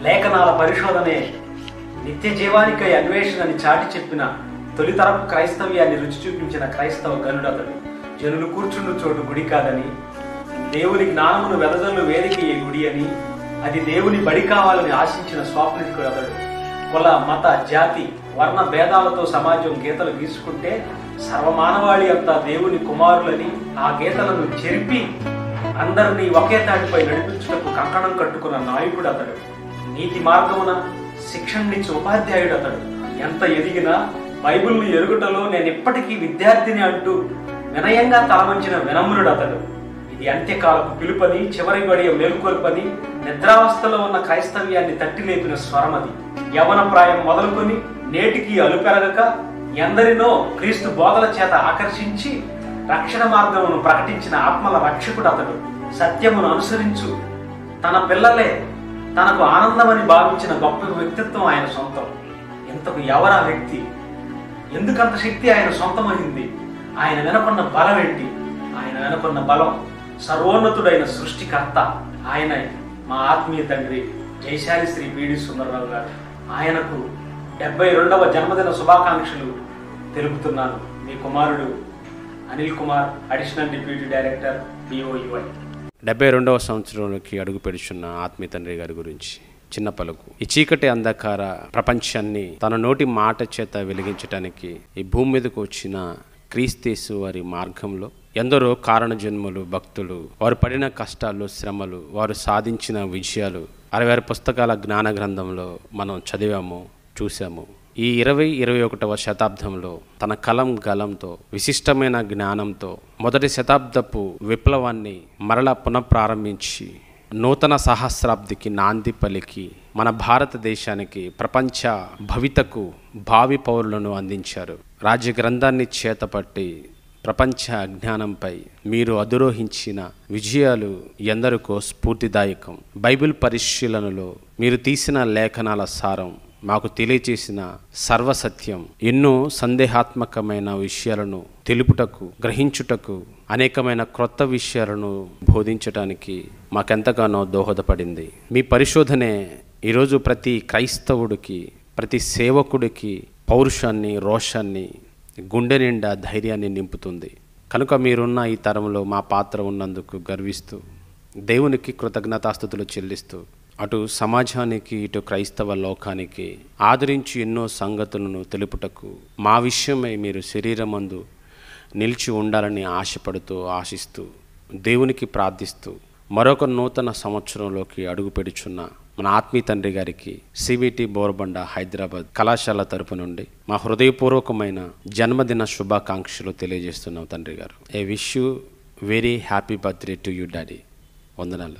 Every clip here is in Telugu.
లేఖనాల పరిశోధనే నిత్య జీవానికై అన్వేషణని చాటి చెప్పిన తొలితరపు క్రైస్తవ్యాన్ని రుచి చూపించిన క్రైస్తవ గనుడతడు జనులు కూర్చుండు చోటు గుడి కాదని దేవుని జ్ఞానమును వెదజల్లు వేదిక ఏ గుడి అని అది దేవుని బడి కావాలని ఆశించిన స్వాప్నికుడు అతడు కుల మత జాతి వర్ణ భేదాలతో సమాజం గీతలు గీసుకుంటే సర్వమానవాళి అంతా దేవుని కుమారులని ఆ గీతలను చెరిపి అందరినీ ఒకే తాటిపై నడిపించుటకు కంకణం కట్టుకున్న నాయకుడు అతడు నీతి మార్గమున శిక్షణనిచ్చి ఉపాధ్యాయుడు అతడు ఎంత ఎదిగినా బైబిల్ను ఎరుగుటలో నేను ఇప్పటికీ విద్యార్థిని అంటూ వినయంగా తలవంచిన వినమ్రుడు అతడు ఇది అంత్యకాలపు పిలుపని చివరి గడియ మేల్కొల్పని నిద్రావస్థలో ఉన్న క్రైస్తవ్యాన్ని తట్టి లేపిన స్వరమది యవన ప్రాయం మొదలుకొని నేటికి అలుపెరగక ఎందరినో క్రీస్తు బోధల చేత ఆకర్షించి రక్షణ మార్గమును ప్రకటించిన ఆత్మల రక్షకుడు అతడు సత్యమును అనుసరించు తన పిల్లలే తనకు ఆనందమని భావించిన గొప్ప వ్యక్తిత్వం ఆయన సొంతం ఇంతకు ఎవరా వ్యక్తి ఎందుకంత శక్తి ఆయన సొంతమైంది ఆయన వెనుకున్న బలం ఏంటి ఆయన వెనుకున్న బలం సర్వోన్నతుడైన సృష్టికర్త ఆయన మా ఆత్మీయ తండ్రి జయశాలి శ్రీ పిడి సుందరరావు గారు ఆయనకు డెబ్బై రెండవ జన్మదిన శుభాకాంక్షలు తెలుపుతున్నాను మీ కుమారుడు Anil Kumar additional deputy director DOUI డెబ్బై రెండవ సంవత్సరంలోకి అడుగు పెడుచున్న ఆత్మీయ తండ్రి గారి గురించి చిన్న పలుకు ఈ చీకటి అంధకార ప్రపంచాన్ని తన నోటి మాట చేత వెలిగించటానికి ఈ భూమి మీదకు వచ్చిన క్రీస్తేసు వారి మార్గంలో ఎందరో కారణ జన్మలు భక్తులు వారు పడిన కష్టాలు శ్రమలు వారు సాధించిన విజయాలు అరవై ఆరు పుస్తకాల జ్ఞాన గ్రంథంలో మనం చదివాము చూసాము ఈ ఇరవై ఇరవై ఒకటవ శతాబ్దంలో తన కలం గలంతో విశిష్టమైన జ్ఞానంతో మొదటి శతాబ్దపు విప్లవాన్ని మరలా పునఃప్రారంభించి నూతన సహస్రాబ్దికి నాంది పలికి మన భారతదేశానికి ప్రపంచ భవితకు భావి పౌరులను అందించారు రాజ్య గ్రంథాన్ని చేతపట్టి ప్రపంచ అజ్ఞానంపై మీరు అధిరోహించిన విజయాలు ఎందరికో స్ఫూర్తిదాయకం బైబిల్ పరిశీలనలో మీరు తీసిన లేఖనాల సారం మాకు తెలియచేసిన సర్వసత్యం ఎన్నో సందేహాత్మకమైన విషయాలను తెలుపుటకు గ్రహించుటకు అనేకమైన క్రొత్త విషయాలను బోధించటానికి మాకెంతగానో దోహదపడింది మీ పరిశోధనే ఈరోజు ప్రతి క్రైస్తవుడికి ప్రతి సేవకుడికి పౌరుషాన్ని రోషాన్ని గుండె నిండా ధైర్యాన్ని నింపుతుంది కనుక మీరున్న ఈ తరంలో మా పాత్ర ఉన్నందుకు గర్విస్తూ దేవునికి కృతజ్ఞతాస్థుతులు చెల్లిస్తూ అటు సమాజానికి ఇటు క్రైస్తవ లోకానికి ఆదరించి ఎన్నో సంగతులను తెలుపుటకు మా విషయమై మీరు శరీరమందు నిలిచి ఉండాలని ఆశపడుతూ ఆశిస్తూ దేవునికి ప్రార్థిస్తూ మరొక నూతన సంవత్సరంలోకి అడుగు పెడుచున్న మన ఆత్మీయ తండ్రి గారికి సిబిటి బోర్బండ హైదరాబాద్ కళాశాల తరపు నుండి మా హృదయపూర్వకమైన జన్మదిన శుభాకాంక్షలు తెలియజేస్తున్నాం తండ్రి గారు a wish you very happy birthday to you daddy వందనాలు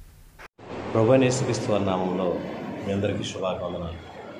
ప్రభనేశ్వరిస్తు నామంలో మీ అందరికీ శుభాకాంక్షలు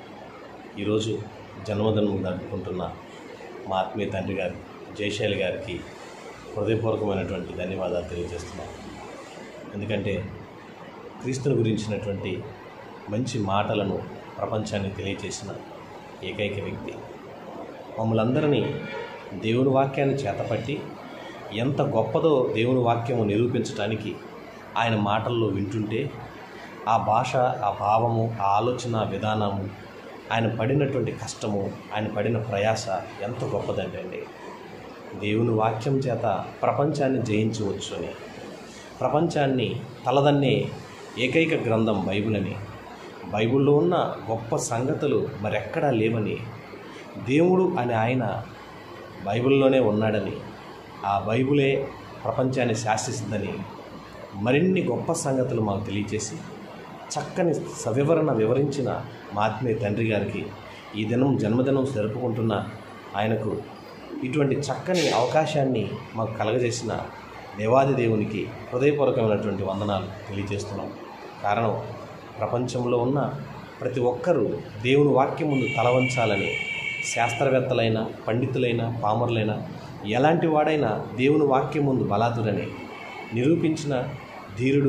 ఈరోజు జన్మదినం జరుపుకుంటున్న మా ఆత్మీయ తండ్రి గారు జయశైలి గారికి హృదయపూర్వకమైనటువంటి ధన్యవాదాలు తెలియజేస్తున్నాం ఎందుకంటే క్రీస్తుని గురించినటువంటి మంచి మాటలను ప్రపంచాన్ని తెలియజేసిన ఏకైక వ్యక్తి మమ్మల్ని అందరినీ దేవుని వాక్యాన్ని చేతపట్టి ఎంత గొప్పదో దేవుని వాక్యము నిరూపించడానికి ఆయన మాటల్లో వింటుంటే ఆ భాష ఆ భావము ఆ ఆలోచన విధానము ఆయన పడినటువంటి కష్టము ఆయన పడిన ప్రయాస ఎంత గొప్పదంటే అండి దేవుని వాక్యం చేత ప్రపంచాన్ని జయించవచ్చు అని ప్రపంచాన్ని తలదన్నే ఏకైక గ్రంథం బైబిల్ అని బైబిల్లో ఉన్న గొప్ప సంగతులు మరెక్కడా లేవని దేవుడు అని ఆయన బైబిల్లోనే ఉన్నాడని ఆ బైబిలే ప్రపంచాన్ని శాసిస్తుందని మరిన్ని గొప్ప సంగతులు మాకు తెలియచేసి చక్కని సవివరణ వివరించిన మా ఆత్మీయ తండ్రి గారికి ఈ దినం జన్మదినం జరుపుకుంటున్న ఆయనకు ఇటువంటి చక్కని అవకాశాన్ని మాకు కలగజేసిన దేవాది దేవునికి హృదయపూర్వకమైనటువంటి వందనాలు తెలియజేస్తున్నాం కారణం ప్రపంచంలో ఉన్న ప్రతి ఒక్కరూ దేవుని వాక్యం ముందు తలవంచాలని శాస్త్రవేత్తలైన పండితులైన పామరులైన ఎలాంటి వాడైనా దేవుని వాక్యం ముందు బలాదురని నిరూపించిన ధీరుడు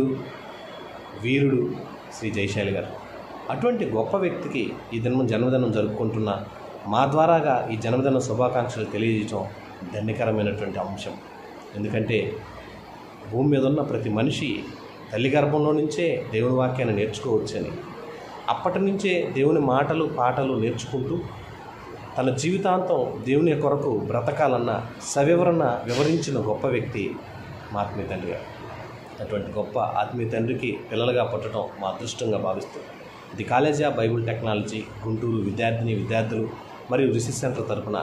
వీరుడు శ్రీ జయశైలి గారు అటువంటి గొప్ప వ్యక్తికి ఈ దినం జన్మదినం జరుపుకుంటున్న మా ద్వారాగా ఈ జన్మదిన శుభాకాంక్షలు తెలియజేయటం ధన్యకరమైనటువంటి అంశం ఎందుకంటే భూమి మీద ఉన్న ప్రతి మనిషి తల్లి గర్భంలో నుంచే దేవుని వాక్యాన్ని నేర్చుకోవచ్చని అప్పటి నుంచే దేవుని మాటలు పాటలు నేర్చుకుంటూ తన జీవితాంతం దేవుని కొరకు బ్రతకాలన్న సవివరణ వివరించిన గొప్ప వ్యక్తి మా ఆత్మీయ తండ్రి గారు అటువంటి గొప్ప ఆత్మీయ తండ్రికి పిల్లలుగా పుట్టడం మా అదృష్టంగా భావిస్తూ the college of Bible technology Guntur విద్యార్థిని విద్యార్థులు మరియు రిసెర్చ్ సెంటర్ తరపున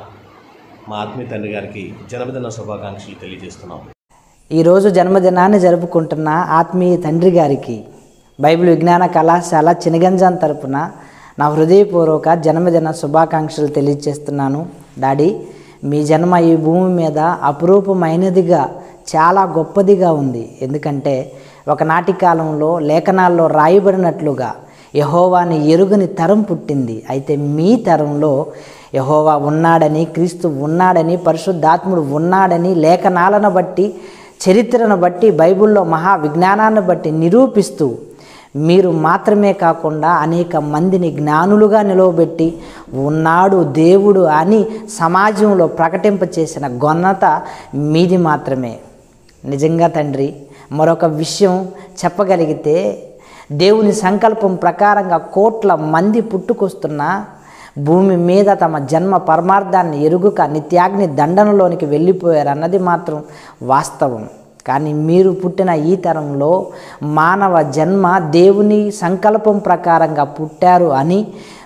మా ఆత్మీయ తండ్రి గారికి జన్మదిన శుభాకాంక్షలు తెలియజేస్తున్నాం ఈరోజు జన్మదినాన్ని జరుపుకుంటున్న ఆత్మీయ తండ్రి గారికి బైబిల్ విజ్ఞాన కళాశాల చినగంజాన్ తరపున నా హృదయపూర్వక జన్మదిన శుభాకాంక్షలు తెలియజేస్తున్నాను డాడీ మీ జన్మ ఈ భూమి మీద అపురూపమైనదిగా చాలా గొప్పదిగా ఉంది ఎందుకంటే ఒకనాటి కాలంలో లేఖనాల్లో రాయబడినట్లుగా యహోవాని ఎరుగని తరం పుట్టింది అయితే మీ తరంలో యహోవా ఉన్నాడని క్రీస్తు ఉన్నాడని పరిశుద్ధాత్ముడు ఉన్నాడని లేఖనాలను బట్టి చరిత్రను బట్టి బైబిల్లో మహా విజ్ఞానాన్ని బట్టి నిరూపిస్తూ మీరు మాత్రమే కాకుండా అనేక మందిని జ్ఞానులుగా నిలవబెట్టి ఉన్నాడు దేవుడు అని సమాజంలో ప్రకటింపచేసిన ఘనత మీది మాత్రమే నిజంగా తండ్రి మరొక విషయం చెప్పగలిగితే దేవుని సంకల్పం ప్రకారంగా కోట్ల మంది పుట్టుకొస్తున్నా భూమి మీద తమ జన్మ పరమార్థాన్ని ఎరుగుక నిత్యాగ్ని దండనలోనికి వెళ్ళిపోయారు అన్నది మాత్రం వాస్తవం కానీ మీరు పుట్టిన ఈ తరంలో మానవ జన్మ దేవుని సంకల్పం ప్రకారంగా పుట్టారు అని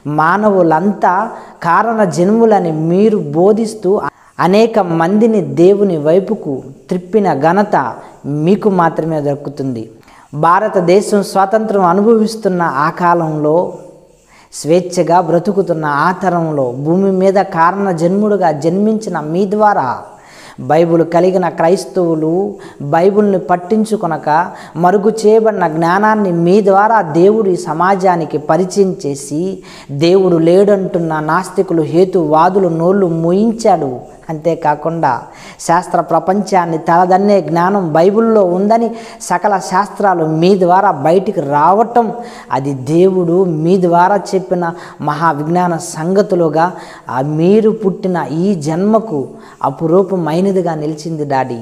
మానవులంతా కారణ జన్ములని మీరు బోధిస్తూ అనేక మందిని దేవుని వైపుకు త్రిప్పిన ఘనత మీకు మాత్రమే దక్కుతుంది భారతదేశం స్వాతంత్రం అనుభవిస్తున్న ఆ కాలంలో స్వేచ్ఛగా బ్రతుకుతున్న ఆ తరంలో భూమి మీద కారణ జన్ముడుగా జన్మించిన మీ ద్వారా బైబిల్ కలిగిన క్రైస్తవులు బైబిల్ని పట్టించుకొనక మరుగు చేయబడిన జ్ఞానాన్ని మీ ద్వారా దేవుడు ఈ సమాజానికి పరిచయం చేసి దేవుడు లేడంటున్న నాస్తికులు హేతువాదులు నోళ్ళు మూయించాడు అంతేకాకుండా శాస్త్ర ప్రపంచాన్ని తలదన్నే జ్ఞానం బైబిల్లో ఉందని సకల శాస్త్రాలు మీ ద్వారా బయటికి రావటం అది దేవుడు మీ ద్వారా చెప్పిన మహా విజ్ఞాన సంగతులుగా ఆ మీరు పుట్టిన ఈ జన్మకు అపురూపమైనదిగా నిలిచింది డాడీ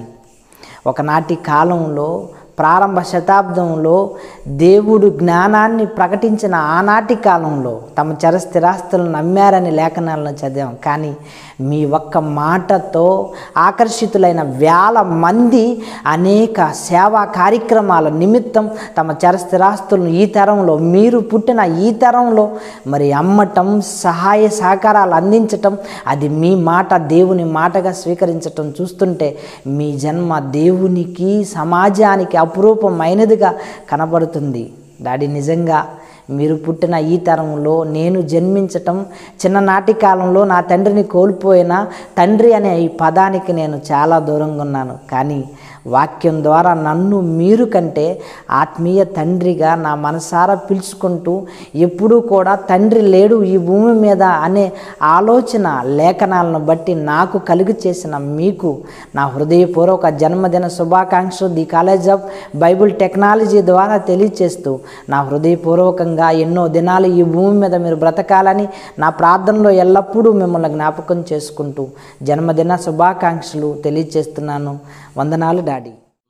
ఒకనాటి కాలంలో ప్రారంభ శతాబ్దంలో దేవుడు జ్ఞానాన్ని ప్రకటించిన ఆనాటి కాలంలో తమ చర స్థిరాస్తులను నమ్మారని లేఖనాలను చదివాం కానీ మీ ఒక్క మాటతో ఆకర్షితులైన వేల మంది అనేక సేవా కార్యక్రమాల నిమిత్తం తమ చర స్థిరాస్తులను ఈ తరంలో మీరు పుట్టిన ఈ తరంలో మరి అమ్మటం సహాయ సహకారాలు అందించటం అది మీ మాట దేవుని మాటగా స్వీకరించటం చూస్తుంటే మీ జన్మ దేవునికి సమాజానికి అపురూపమైనదిగా కనబడుతుంది డాడీ నిజంగా మీరు పుట్టిన ఈ తరంలో నేను జన్మించటం చిన్ననాటి కాలంలో నా తండ్రిని కోల్పోయిన తండ్రి అనే ఈ పదానికి నేను చాలా దూరంగా ఉన్నాను కానీ వాక్యం ద్వారా నన్ను మీరు కంటే ఆత్మీయ తండ్రిగా నా మనసారా పిలుచుకుంటూ ఎప్పుడూ కూడా తండ్రి లేడు ఈ భూమి మీద అనే ఆలోచన లేఖనాలను బట్టి నాకు కలుగు చేసిన మీకు నా హృదయపూర్వక జన్మదిన శుభాకాంక్షలు the college of Bible technology ద్వారా తెలియచేస్తూ నా హృదయపూర్వకంగా ఎన్నో దినాలు ఈ భూమి మీద మీరు బ్రతకాలని నా ప్రార్థనలో ఎల్లప్పుడూ మిమ్మల్ని జ్ఞాపకం చేసుకుంటూ జన్మదిన శుభాకాంక్షలు తెలియచేస్తున్నాను వందనాలు డాడీ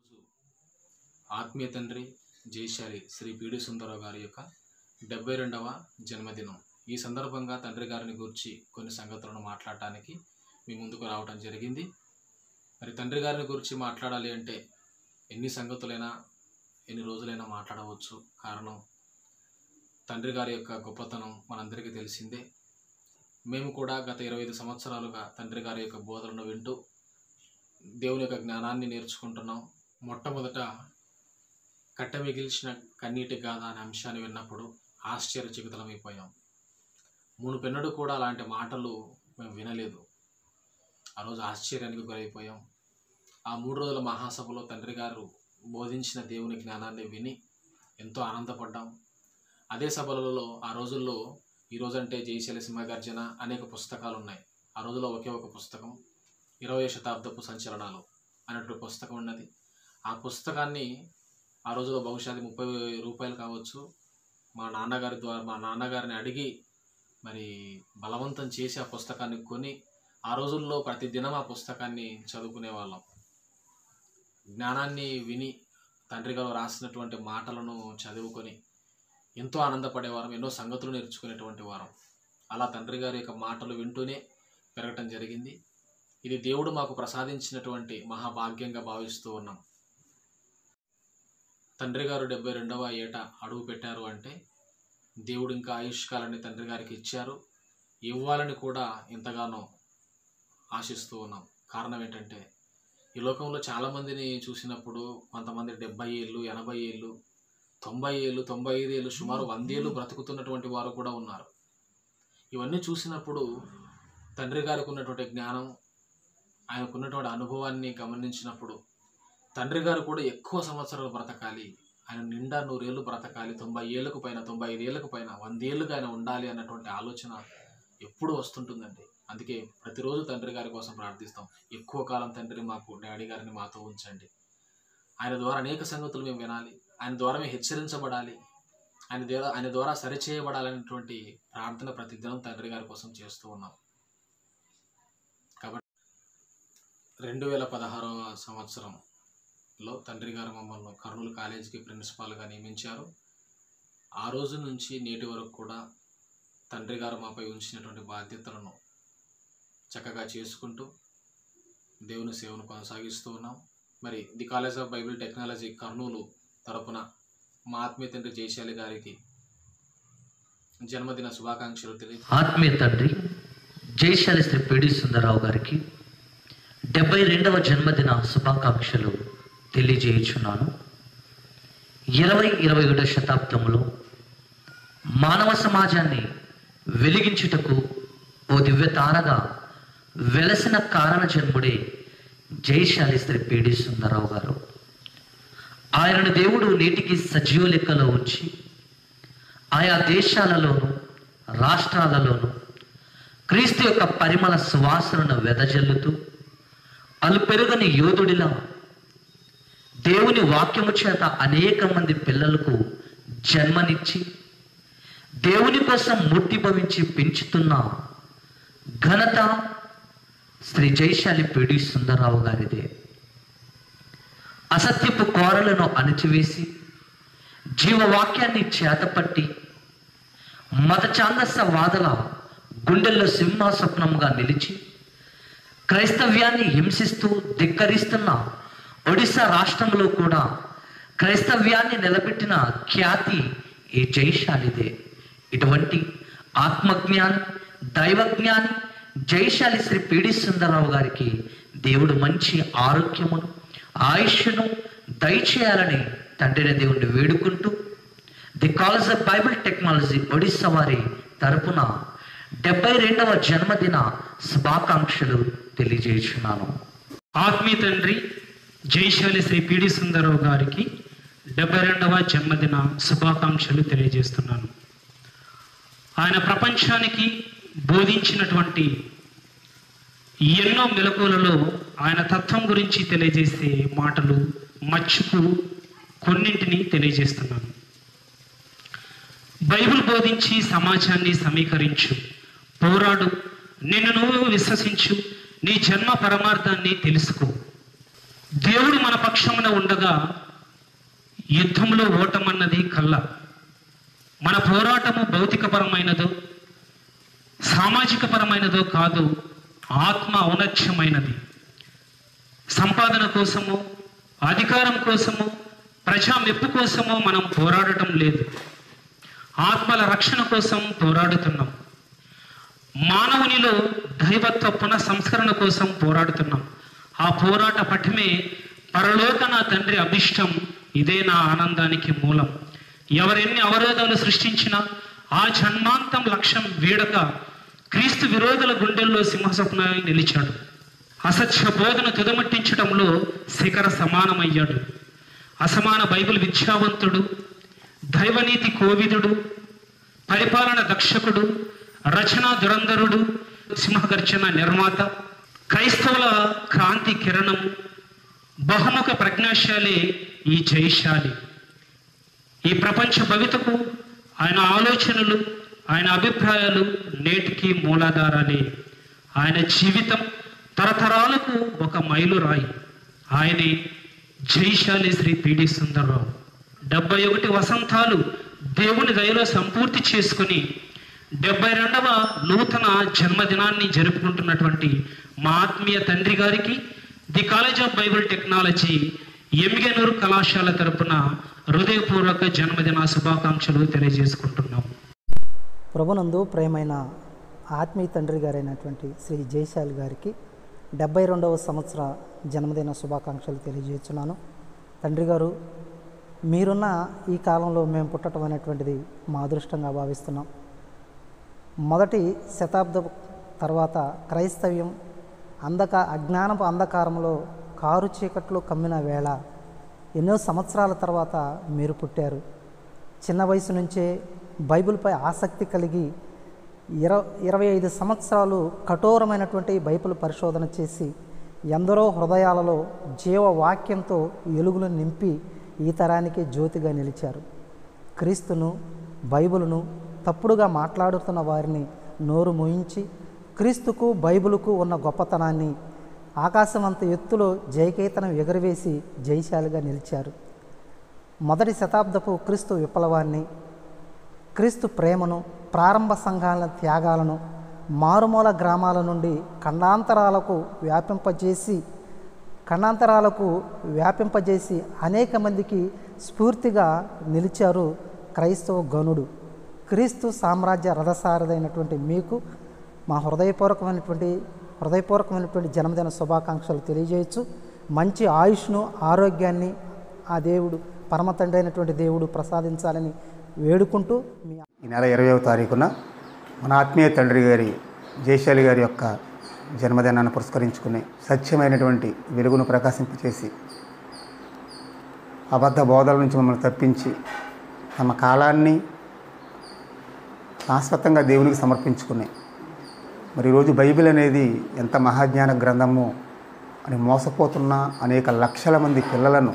ఆత్మీయ తండ్రి జయశాలి శ్రీ పిడి సుందరరావు గారి యొక్క డెబ్బై రెండవ జన్మదినం ఈ సందర్భంగా తండ్రి గారిని గురించి కొన్ని సంగతులను మాట్లాడటానికి మీ ముందుకు రావడం జరిగింది మరి తండ్రి గారిని గురించి మాట్లాడాలి అంటే ఎన్ని సంగతులైనా ఎన్ని రోజులైనా మాట్లాడవచ్చు కారణం తండ్రి గారి యొక్క గొప్పతనం మనందరికీ తెలిసిందే మేము కూడా గత ఇరవై ఐదు సంవత్సరాలుగా తండ్రి గారి యొక్క బోధనను వింటూ దేవుని యొక్క జ్ఞానాన్ని నేర్చుకుంటున్నాం మొట్టమొదట కట్ట మిగిల్చిన కన్నీటి గాథ అనే అంశాన్ని విన్నప్పుడు ఆశ్చర్యచకితులమైపోయాం మూడు పెన్నడు కూడా అలాంటి మాటలు మేము వినలేదు ఆ రోజు ఆశ్చర్యానికి గురైపోయాం ఆ మూడు రోజుల మహాసభలో తండ్రి గారు బోధించిన దేవుని జ్ఞానాన్ని విని ఎంతో ఆనందపడ్డాం అదే సభలలో ఆ రోజుల్లో ఈ రోజంటే జయశైల సింహగర్జన అనేక పుస్తకాలు ఉన్నాయి ఆ రోజులో ఒకే ఒక పుస్తకం ఇరవై శతాబ్దపు సంచలనాలు అనేటువంటి పుస్తకం ఉన్నది ఆ పుస్తకాన్ని ఆ రోజులో బహుశా అది ముప్పై రూపాయలు కావచ్చు మా నాన్నగారి ద్వారా మా నాన్నగారిని అడిగి మరి బలవంతం చేసి ఆ పుస్తకాన్ని కొని ఆ రోజుల్లో ప్రతి దినం ఆ పుస్తకాన్ని చదువుకునే వాళ్ళం జ్ఞానాన్ని విని తండ్రి గారు రాసినటువంటి మాటలను చదువుకొని ఎంతో ఆనందపడేవారం ఎన్నో సంగతులు నేర్చుకునేటువంటి వారం అలా తండ్రి గారి యొక్క మాటలు వింటూనే పెరగటం జరిగింది ఇది దేవుడు మాకు ప్రసాదించినటువంటి మహాభాగ్యంగా భావిస్తూ ఉన్నాం తండ్రి గారు డెబ్బై రెండవ ఏట అడుగు పెట్టారు అంటే దేవుడు ఇంకా ఆయుష్కాలాన్ని తండ్రి గారికి ఇచ్చారు ఇవ్వాలని కూడా ఎంతగానో ఆశిస్తూ ఉన్నాం కారణం ఏంటంటే ఈ లోకంలో చాలామందిని చూసినప్పుడు కొంతమంది డెబ్బై ఏళ్ళు ఎనభై ఏళ్ళు తొంభై ఏళ్ళు తొంభై ఐదు ఏళ్ళు సుమారు వందేళ్ళు బ్రతుకుతున్నటువంటి వారు కూడా ఉన్నారు ఇవన్నీ చూసినప్పుడు తండ్రి గారికి ఉన్నటువంటి జ్ఞానం ఆయనకున్నటువంటి అనుభవాన్ని గమనించినప్పుడు తండ్రి గారు కూడా ఎక్కువ సంవత్సరాలు బ్రతకాలి ఆయన నిండా నూరేళ్ళు బ్రతకాలి తొంభై ఏళ్ళకు పైన తొంభై ఐదు ఏళ్ళకు పైన వందేళ్ళుగా ఆయన ఉండాలి అన్నటువంటి ఆలోచన ఎప్పుడూ వస్తుంటుందండి అందుకే ప్రతిరోజు తండ్రి గారి కోసం ప్రార్థిస్తాం ఎక్కువ కాలం తండ్రి మాకు డాడీ గారిని మాతో ఉంచండి ఆయన ద్వారా అనేక సంగతులు మేము వినాలి ఆయన ద్వారా మేము హెచ్చరించబడాలి ఆయన ద్వారా ఆయన ద్వారా సరిచేయబడాలనేటువంటి ప్రార్థన ప్రతిదినం తండ్రి గారి కోసం చేస్తూ ఉన్నాం కాబట్టి రెండు వేల పదహారవ సంవత్సరంలో తండ్రి గారు మమ్మల్ని కర్నూలు కాలేజీకి ప్రిన్సిపాల్గా నియమించారు ఆ రోజు నుంచి నేటి వరకు కూడా తండ్రి గారు మాపై ఉంచినటువంటి బాధ్యతలను చక్కగా చేసుకుంటూ దేవుని సేవను కొనసాగిస్తూ ఉన్నాం మరి the college of Bible technology Kurnool తరపున మా ఆత్మీయ తండ్రి జయశాలి గారికి జన్మదిన శుభాకాంక్షలు తెలియ ఆత్మీయ తండ్రి జయశాలి శ్రీ పిడి సుందరరావు గారికి డెబ్బై రెండవ జన్మదిన శుభాకాంక్షలు తెలియజేయుచున్నాను ఇరవై ఇరవై ఒకటో శతాబ్దంలో మానవ సమాజాన్ని వెలిగించుటకు ఓ దివ్య తారగా వెలసిన కారణ జన్ముడే జయశాలి శ్రీ పిడి సుందరరావు గారు ఆయనను దేవుడు నేటికి సజీవ లెక్కలో ఉంచి ఆయా దేశాలలోను రాష్ట్రాలలోను క్రీస్తు యొక్క పరిమళ సువాసనను వెదజల్లుతూ అలుపెరుగని యోధుడిలా దేవుని వాక్యము చేత అనేక మంది పిల్లలకు జన్మనిచ్చి దేవుని కోసం మూర్తిభవించి పెంచుతున్న ఘనత శ్రీ జయశాలి పిడి సుందరరావు గారిదే అసత్యపు కోరలను అణిచివేసి జీవవాక్యాన్ని చేతపట్టి మత ఛాందస్స వాదల గుండెల్లో సింహాస్వప్నంగా నిలిచి క్రైస్తవ్యాన్ని హింసిస్తూ ధిక్కరిస్తున్న ఒడిశా రాష్ట్రంలో కూడా క్రైస్తవ్యాన్ని నిలబెట్టిన ఖ్యాతి ఈ జయశాలిదే ఇటువంటి ఆత్మజ్ఞాని దైవజ్ఞాని జయశాలి శ్రీ పిడి సుందరరావు గారికి దేవుడు మంచి ఆరోగ్యమును ఆయుష్ను దయచేయాలని తండ్రిని దేవుణ్ణి వేడుకుంటూ the college of Bible technology Odisha వారి తరపున డెబ్బై రెండవ జన్మదిన శుభాకాంక్షలు తెలియజేస్తున్నాను ఆత్మీయ తండ్రి జయశాలి శ్రీ పిడి సుందరరావు గారికి డెబ్బై రెండవ జన్మదిన శుభాకాంక్షలు తెలియజేస్తున్నాను ఆయన ప్రపంచానికి బోధించినటువంటి ఎన్నో మెలకువలలో ఆయన తత్వం గురించి తెలియజేసే మాటలు మచ్చుకు కొన్నింటిని తెలియజేస్తున్నాను బైబిల్ బోధించి సమాజాన్ని సమీకరించు పోరాడు నిన్ను నువ్వు విశ్వసించు నీ జన్మ పరమార్థాన్ని తెలుసుకో దేవుడు మన పక్షమున ఉండగా యుద్ధంలో ఓటమన్నది కళ్ళ మన పోరాటము భౌతికపరమైనదో సామాజిక పరమైనదో కాదు ఆత్మ ఔన్నత్యమైనది సంపాదన కోసము అధికారం కోసము ప్రజా మెప్పు కోసము మనం పోరాడటం లేదు ఆత్మల రక్షణ కోసం పోరాడుతున్నాం మానవునిలో దైవత్వ పునఃసంస్కరణ కోసం పోరాడుతున్నాం ఆ పోరాట పఠమే పరలోక నా తండ్రి అభిష్టం ఇదే నా ఆనందానికి మూలం ఎవరెన్ని అవరోధాలు సృష్టించినా ఆ జన్మాంతం లక్ష్యం వీడక క్రీస్తు విరోధుల గుండెల్లో సింహస్వప్నాన్ని నిలిచాడు అసత్య బోధన తుదమట్టించడంలో శిఖర సమానమయ్యాడు అసమాన బైబిల్ విద్యావంతుడు దైవనీతి కోవిదుడు పరిపాలన దక్షకుడు రచనా దురంధరుడు సింహగర్జన నిర్మాత క్రైస్తవుల క్రాంతి కిరణం బహుముఖ ప్రజ్ఞాశాలే ఈ జయశాలి ఈ ప్రపంచ భవితకు ఆయన ఆలోచనలు ఆయన అభిప్రాయాలు నేటికి మూలాధారాలే ఆయన జీవితం తరతరాలకు ఒక మైలురాయి ఆయనే జైశాలి శ్రీ పిడి సుందర్రావు డెబ్బై ఒకటి వసంతాలు దేవుని దయలో సంపూర్తి చేసుకుని డెబ్బై రెండవ నూతన జన్మదినాన్ని జరుపుకుంటున్నటువంటి మా ఆత్మీయ తండ్రి గారికి the college of Bible technology Emmiganur కళాశాల తరపున హృదయపూర్వక జన్మదిన శుభాకాంక్షలు తెలియజేసుకుంటున్నాం ప్రభునందు ప్రేమైన ఆత్మీయ తండ్రి గారైనటువంటి శ్రీ జయశాలి గారికి డెబ్బై రెండవ సంవత్సర జన్మదిన శుభాకాంక్షలు తెలియజేస్తున్నాను తండ్రి గారు మీరున్న ఈ కాలంలో మేము పుట్టడం అనేటువంటిది మా అదృష్టంగా భావిస్తున్నాం మొదటి శతాబ్దం తర్వాత క్రైస్తవ్యం అంధక అజ్ఞానపు అంధకారంలో కారు చీకట్లో కమ్మిన వేళ ఎన్నో సంవత్సరాల తర్వాత మీరు పుట్టారు చిన్న వయసు నుంచే బైబిల్పై ఆసక్తి కలిగి ఇర ఇరవై ఐదు సంవత్సరాలు కఠోరమైనటువంటి బైబిల్ పరిశోధన చేసి ఎందరో హృదయాలలో జీవవాక్యంతో ఎలుగులు నింపి ఈ తరానికి జ్యోతిగా నిలిచారు క్రీస్తును బైబిలును తప్పుడుగా మాట్లాడుతున్న వారిని నోరు మూయించి క్రీస్తుకు బైబిలుకు ఉన్న గొప్పతనాన్ని ఆకాశమంత ఎత్తులో జయకేతనం ఎగురవేసి జయశాలిగా నిలిచారు మొదటి శతాబ్దపు క్రీస్తు విప్లవాన్ని క్రీస్తు ప్రేమను ప్రారంభ సంఘాల త్యాగాలను మారుమూల గ్రామాల నుండి ఖండాంతరాలకు వ్యాపింపజేసి ఖండాంతరాలకు వ్యాపింపజేసి అనేక మందికి స్ఫూర్తిగా నిలిచారు క్రైస్తవ గనుడు క్రీస్తు సామ్రాజ్య రథసారథైనటువంటి మీకు మా హృదయపూర్వకమైనటువంటి హృదయపూర్వకమైనటువంటి జన్మదిన శుభాకాంక్షలు తెలియజేయచ్చు మంచి ఆయుష్ను ఆరోగ్యాన్ని ఆ దేవుడు పరమ తండ్రి అయినటువంటి దేవుడు ప్రసాదించాలని వేడుకుంటూ మీ ఈ నెల ఇరవైవ తారీఖున మన ఆత్మీయ తండ్రి గారి జయశాలి గారి యొక్క జన్మదినాన్ని పురస్కరించుకుని సత్యమైనటువంటి వెలుగును ప్రకాశింపచేసి అబద్ధ బోధల నుంచి మమ్మల్ని తప్పించి తమ కాలాన్ని శాశ్వతంగా దేవునికి సమర్పించుకుని మరి ఈరోజు బైబిల్ అనేది ఎంత మహాజ్ఞాన గ్రంథమో అని మోసపోతున్న అనేక లక్షల మంది పిల్లలను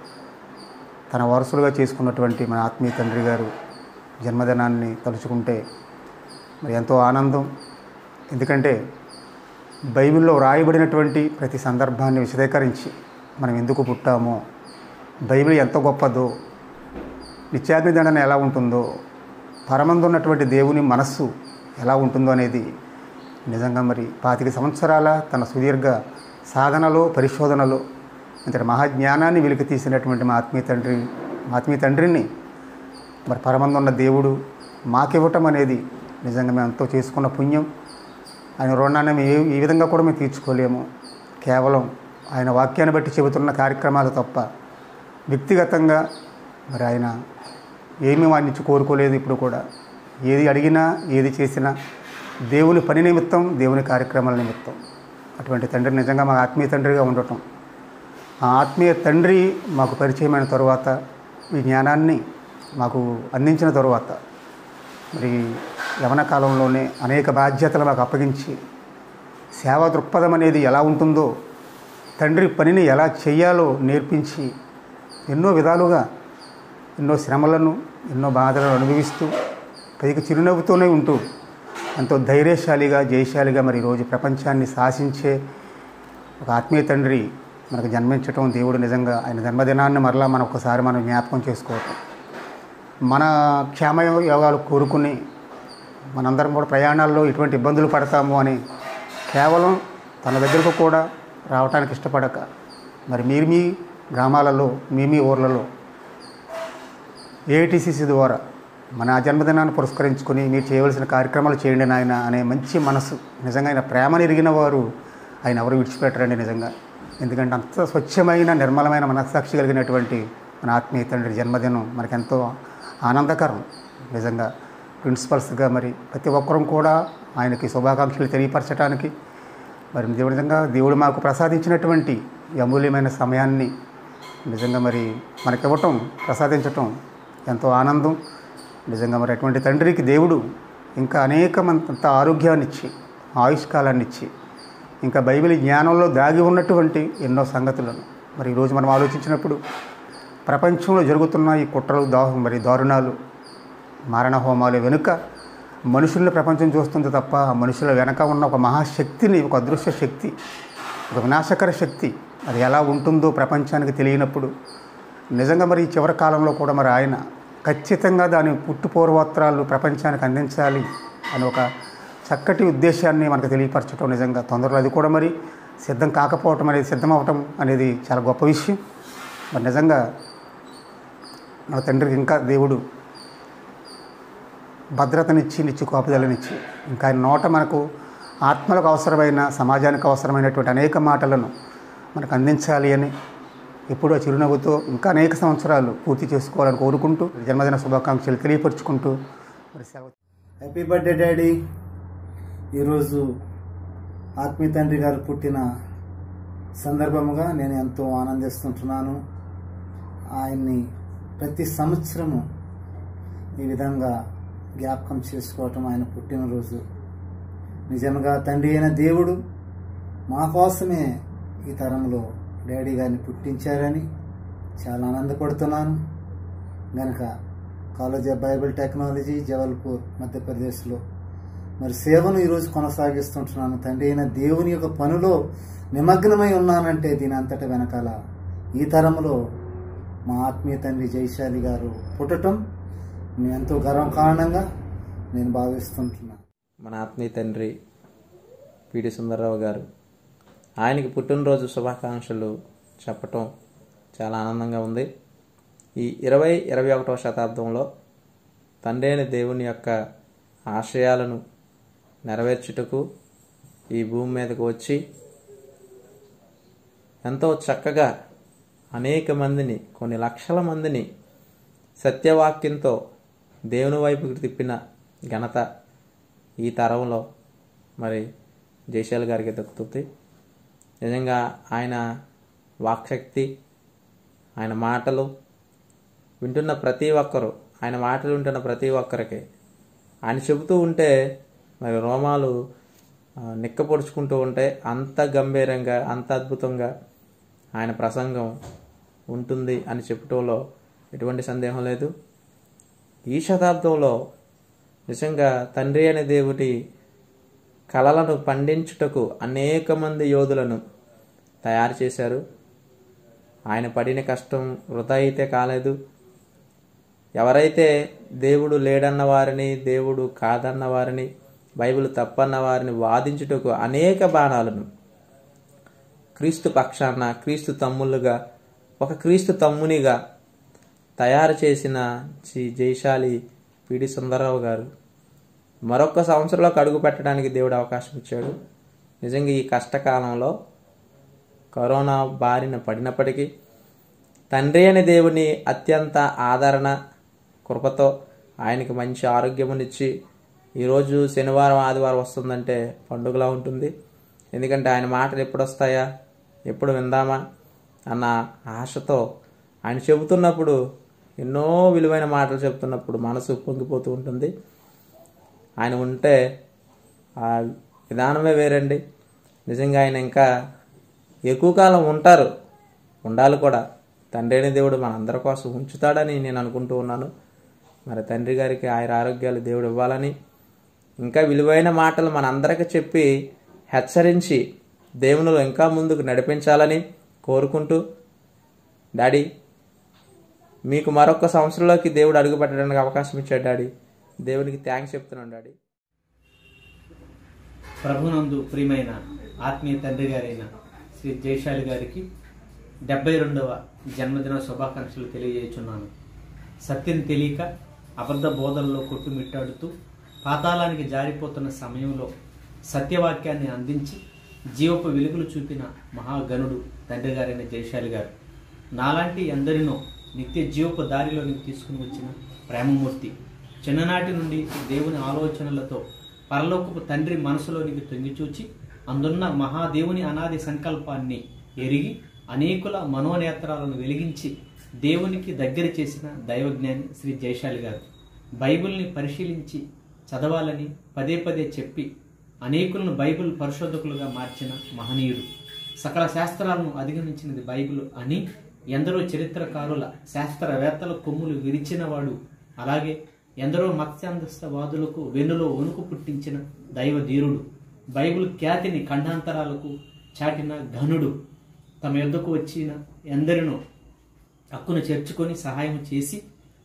తన వారసులుగా చేసుకున్నటువంటి మన ఆత్మీయ తండ్రి గారు జన్మదినాన్ని తలుచుకుంటే మరి ఎంతో ఆనందం ఎందుకంటే బైబిల్లో వ్రాయబడినటువంటి ప్రతి సందర్భాన్ని విశదీకరించి మనం ఎందుకు పుట్టామో బైబిల్ ఎంత గొప్పదో నిత్యాగ్ని దండన ఎలా ఉంటుందో పరమందు ఉన్నటువంటి దేవుని మనస్సు ఎలా ఉంటుందో అనేది నిజంగా మరి పాతిక సంవత్సరాల తన సుదీర్ఘ సాధనలో పరిశోధనలో ఇంతటి మహాజ్ఞానాన్ని వెలికి తీసినటువంటి మా ఆత్మీయ తండ్రి మా ఆత్మీయ తండ్రిని మరి పరమందున్న దేవుడు మాకివ్వటం అనేది నిజంగా మేము ఎంతో చేసుకున్న పుణ్యం ఆయన రుణాన్ని మేము ఏ ఈ విధంగా కూడా మేము తీర్చుకోలేము కేవలం ఆయన వాక్యాన్ని బట్టి చెబుతున్న కార్యక్రమాలు తప్ప వ్యక్తిగతంగా మరి ఆయన ఏమీ వారి నుంచి కోరుకోలేదు ఇప్పుడు కూడా ఏది అడిగినా ఏది చేసినా దేవుని పని నిమిత్తం దేవుని కార్యక్రమాల నిమిత్తం అటువంటి తండ్రి నిజంగా మా ఆత్మీయ తండ్రిగా ఉండటం ఆ ఆత్మీయ తండ్రి మాకు పరిచయమైన తరువాత ఈ జ్ఞానాన్ని మాకు అందించిన తరువాత మరి యవన కాలంలోనే అనేక బాధ్యతలు మాకు అప్పగించి సేవా దృక్పథం అనేది ఎలా ఉంటుందో తండ్రి పనిని ఎలా చేయాలో నేర్పించి ఎన్నో విధాలుగా ఎన్నో శ్రమలను ఎన్నో బాధలను అనుభవిస్తూ పైకి చిరునవ్వుతోనే ఉంటూ ఎంతో ధైర్యశాలిగా జయశాలిగా మరి ఈరోజు ప్రపంచాన్ని శాసించే ఒక ఆత్మీయ తండ్రి మనకు జన్మించటం దేవుడు నిజంగా ఆయన జన్మదినాన్ని మరలా మనం ఒకసారి మనం జ్ఞాపకం చేసుకోవటం మన క్షేమ యోగాలు కోరుకుని మనందరం కూడా ప్రయాణాల్లో ఎటువంటి ఇబ్బందులు పడతాము అని కేవలం తన దగ్గరకు కూడా రావడానికి ఇష్టపడక మరి మీరు మీ గ్రామాలలో మీ మీ ఊర్లలో ఏఐటీసీసీ ద్వారా మన జన్మదినాన్ని పురస్కరించుకొని మీరు చేయవలసిన కార్యక్రమాలు చేయండి నాయన అనే మంచి మనసు నిజంగా ఆయన ప్రేమను ఎరిగిన వారు ఆయన ఎవరు విడిచిపెట్టరండి నిజంగా ఎందుకంటే అంత స్వచ్ఛమైన నిర్మలమైన మనస్సాక్షి కలిగినటువంటి మన ఆత్మీయ తండ్రి జన్మదినం మనకెంతో ఆనందకరం నిజంగా ప్రిన్సిపల్స్గా మరి ప్రతి ఒక్కరం కూడా ఆయనకి శుభాకాంక్షలు తెలియపరచడానికి మరి దేవుడి విధంగా దేవుడు మాకు ప్రసాదించినటువంటి ఈ అమూల్యమైన సమయాన్ని నిజంగా మరి మనకివ్వటం ప్రసాదించటం ఎంతో ఆనందం నిజంగా మరి అటువంటి తండ్రికి దేవుడు ఇంకా అనేకమంత ఆరోగ్యాన్ని ఇచ్చి ఆయుష్కాలాన్ని ఇచ్చి ఇంకా బైబిల్ జ్ఞానంలో దాగి ఉన్నటువంటి ఎన్నో సంగతులను మరి ఈరోజు మనం ఆలోచించినప్పుడు ప్రపంచంలో జరుగుతున్న ఈ కుట్రలు దా మరి దారుణాలు మారణ హోమాలు వెనుక మనుషుల్ని ప్రపంచం చూస్తుంది తప్ప ఆ మనుషుల వెనక ఉన్న ఒక మహాశక్తిని ఒక అదృశ్య శక్తి ఒక వినాశకర శక్తి అది ఎలా ఉంటుందో ప్రపంచానికి తెలియనప్పుడు నిజంగా మరి ఈ చివరి కాలంలో కూడా మరి ఆయన ఖచ్చితంగా దాని పుట్టు పూర్వోత్తరాలు ప్రపంచానికి అందించాలి అని ఒక చక్కటి ఉద్దేశాన్ని మనకు తెలియపరచడం నిజంగా తొందరలో అది కూడా మరి సిద్ధం కాకపోవటం అనేది సిద్ధం అవ్వటం అనేది చాలా గొప్ప విషయం మరి నిజంగా మన తండ్రికి ఇంకా దేవుడు భద్రతనిచ్చి నిచ్చి కోపదలనిచ్చి ఇంకా ఆయన నోట మనకు ఆత్మలకు అవసరమైన సమాజానికి అవసరమైనటువంటి అనేక మాటలను మనకు అందించాలి అని ఎప్పుడూ ఆ చిరునవ్వుతో ఇంకా అనేక సంవత్సరాలు పూర్తి చేసుకోవాలని కోరుకుంటూ జన్మదిన శుభాకాంక్షలు తెలియపరుచుకుంటూ మరి సెలవు హ్యాపీ బర్త్డే డాడీ ఈరోజు ఆత్మీయ తండ్రి గారు పుట్టిన సందర్భముగా నేను ఎంతో ఆనందిస్తుంటున్నాను ఆయన్ని ప్రతి సంవత్సరము ఈ విధంగా జ్ఞాపకం చేసుకోవటం ఆయన పుట్టినరోజు నిజంగా తండ్రి అయిన దేవుడు మా కోసమే ఈ తరంలో డాడీ గారిని పుట్టించారని చాలా ఆనందపడుతున్నాను గనక college of Bible technology Jabalpur మధ్యప్రదేశ్లో మరి సేవను ఈరోజు కొనసాగిస్తుంటున్నాను తండ్రి అయిన దేవుని యొక్క పనిలో నిమగ్నమై ఉన్నానంటే దీని అంతటి వెనకాల ఈ తరంలో మా ఆత్మీయ తండ్రి జైశాలి గారు పుట్టటం నేను ఎంతో గర్వం కారణంగా నేను భావిస్తుంటున్నాను మన ఆత్మీయ తండ్రి పిడి సుందరరావు గారు ఆయనకి పుట్టినరోజు శుభాకాంక్షలు చెప్పటం చాలా ఆనందంగా ఉంది ఈ ఇరవై ఇరవై ఒకటవ శతాబ్దంలో తండ్రి అయిన దేవుని యొక్క ఆశయాలను నెరవేర్చుటకు ఈ భూమి మీదకు వచ్చి ఎంతో చక్కగా అనేక మందిని కొన్ని లక్షల మందిని సత్యవాక్యంతో దేవుని వైపుకి తిప్పిన ఘనత ఈ తరంలో మరి జయశాల్ గారికి దక్కుతుంది నిజంగా ఆయన వాక్శక్తి ఆయన మాటలు వింటున్న ప్రతి ఒక్కరు ఆయన మాటలు వింటున్న ప్రతి ఒక్కరికి ఆయన చెబుతూ ఉంటే మరి రోమాలు ఆ, నిక్కపొడుచుకుంటూ ఉంటే అంత గంభీరంగా అంత అద్భుతంగా ఆయన ప్రసంగం ఉంటుంది అని చెప్పటంలో ఎటువంటి సందేహం లేదు ఈ శతాబ్దంలో నిజంగా తండ్రి అనే దేవుడి కళలను పండించుటకు అనేక మంది యోధులను తయారు చేశారు ఆయన పడిన కష్టం వృధా అయితే కాలేదు ఎవరైతే దేవుడు లేడన్న వారిని దేవుడు కాదన్న వారిని బైబిల్ తప్పన్న వారిని వాదించుటకు అనేక బాణాలను క్రీస్తు పక్షాన క్రీస్తు తమ్ముళ్ళుగా ఒక క్రీస్తు తమ్మునిగా తయారు చేసిన శ్రీ జయశాలి పిడి సుందరరావు గారు మరొక సంవత్సరంలోకి అడుగు పెట్టడానికి దేవుడు అవకాశం ఇచ్చాడు నిజంగా ఈ కష్టకాలంలో కరోనా బారిన పడినప్పటికీ తండ్రి అనే దేవుని అత్యంత ఆదరణ కృపతో ఆయనకి మంచి ఆరోగ్యమునిచ్చి ఈరోజు శనివారం ఆదివారం వస్తుందంటే పండుగలా ఉంటుంది ఎందుకంటే ఆయన మాటలు ఎప్పుడు వస్తాయా ఎప్పుడు విందామా అన్న ఆశతో ఆయన చెబుతున్నప్పుడు ఎన్నో విలువైన మాటలు చెప్తున్నప్పుడు మనసు పొంగిపోతూ ఉంటుంది ఆయన ఉంటే ఆ విధానమే వేరండి నిజంగా ఆయన ఇంకా ఎక్కువ కాలం ఉంటారు ఉండాలి కూడా తండ్రి అనే దేవుడు మనందరి కోసం ఉంచుతాడని నేను అనుకుంటూ ఉన్నాను మరి తండ్రి గారికి ఆయన ఆరోగ్యాలు దేవుడు ఇవ్వాలని ఇంకా విలువైన మాటలు మనందరికీ చెప్పి హెచ్చరించి దేవునిలో ఇంకా ముందుకు నడిపించాలని కోరుకుంటూ డాడీ మీకు మరొక సంవత్సరంలోకి దేవుడు అడుగు పెట్టడానికి అవకాశం ఇచ్చాడు డాడీ దేవునికి థ్యాంక్స్ చెప్తున్నాను డాడీ ప్రభునందు ప్రియమైన ఆత్మీయ తండ్రి గారైన శ్రీ జయశాలి గారికి డెబ్బై రెండవ జన్మదిన శుభాకాంక్షలు తెలియజేస్తున్నాను సత్యం తెలియక అబద్ధ బోధనలో కొట్టుమిట్టాడుతూ పాతాళానికి జారిపోతున్న సమయంలో సత్యవాక్యాన్ని అందించి జీవపు వెలుగులు చూపిన మహాగణుడు తండ్రి గారైన జయశాలి గారు నాలాంటి ఎందరినో నిత్య జీవపు దారిలోనికి తీసుకుని వచ్చిన ప్రేమమూర్తి చిన్ననాటి నుండి దేవుని ఆలోచనలతో పరలోకపు తండ్రి మనసులోనికి తొంగిచూచి అందున్న మహాదేవుని అనాది సంకల్పాన్ని ఎరిగి అనేకుల మనోనేత్రాలను వెలిగించి దేవునికి దగ్గర చేసిన దైవజ్ఞాని శ్రీ జయశాలి గారు బైబిల్ని పరిశీలించి చదవాలని పదే పదే చెప్పి అనేకులను బైబిల్ పరిశోధకులుగా మార్చిన మహనీయుడు సకల శాస్త్రాలను అధిగమించినది బైబిల్ అని ఎందరో చరిత్రకారుల శాస్త్రవేత్తల కొమ్ములు విరిచినవాడు అలాగే ఎందరో మత్స్యాంధస్తవాదులకు వెన్నులో వణుకు పుట్టించిన దైవధీరుడు బైబిల్ ఖ్యాతిని ఖండాంతరాలకు చాటిన ఘనుడు తమ యొద్దకు వచ్చిన ఎందరినో హక్కును చేర్చుకొని సహాయం చేసి